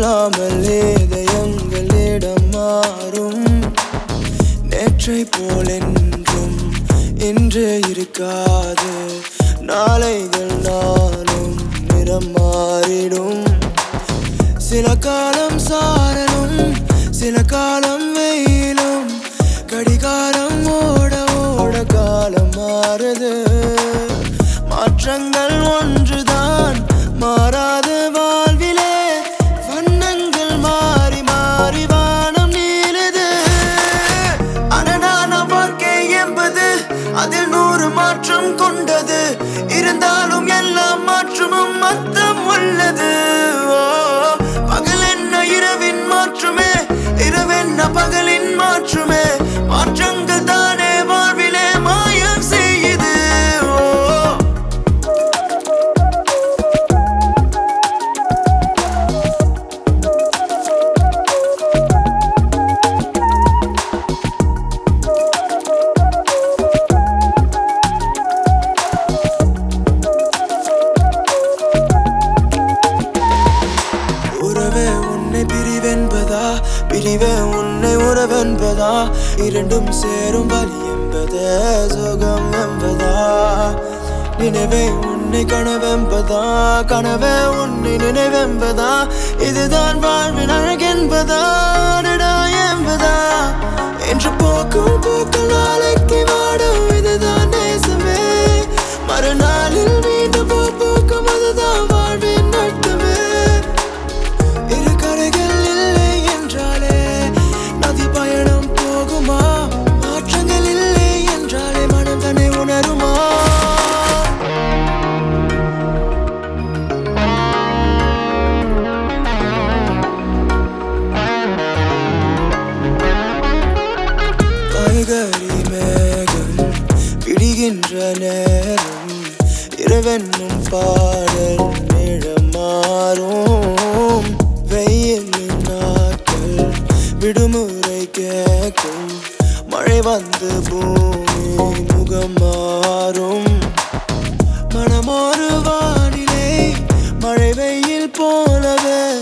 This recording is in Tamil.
சொல்லாமல் இதயங்கள் இடம் மாறும் நேற்றை போல் என்றும் இன்று இருக்காது நாளைகள் நாளும் நிறம் மாறிடும் சில காலம் சாரலும் சில காலம் வெயிலும் கடிகாரம் ஓட ஓட காலம் மாறுது மாற்றங்கள் ஒன்றுதான் மாறாது வாழ்விலே வண்ணங்கள் மாறி மாறி வானம் நீளுது அடடான வாழ்க்கை என்பது அதில் நூறு மாற்றம் கொண்டது இருந்தாலும் எல்லாம் மாற்றமும் மத்தம் உள்ளது ஓ, பகல் என்ன இரவின் மாற்றுமே இரவென்ன பகலின் மாற்றுமே மாற்றங்கள் தானே வாழ்விலே மாயம் செய்யுது ஓ உறவே உன்னை பிரிவென்பதா பிரிவே உன்னை உறவென்பதா இரண்டும் சேரும் வழி என்பதே சுகம் என்பதா நினைவே உன்னை கனவென்பதா கனவே உன்னை நினைவென்பதா இதுதான் வாழ்வின் அழகென்பதா அடடா என்பதா என்று போக்கும் போக்கு நாளைக்கு வாடும் இதுதான் நேசமே மறுநாளில் மீண்டும் பூ பூக்கும் அதுதான் வாழ்வின் நட்டமே இரு கரைகள் இல்லை என்றாலே நதி பயணம் போகுமா மாற்றங்கள் இல்லை என்றாலே மனம் தன்னை உணருமா காய்கறி மேகம் பிடிகின்ற நேரம் இரவென்னும் பாடல் நிழம் மாறும் வெயிலின் நாட்கள் விடுமுறை கேட்கும் மழை வந்து பூமி முகம் மாறும் மனமொரு வானிலை மழை வெயில் போலவே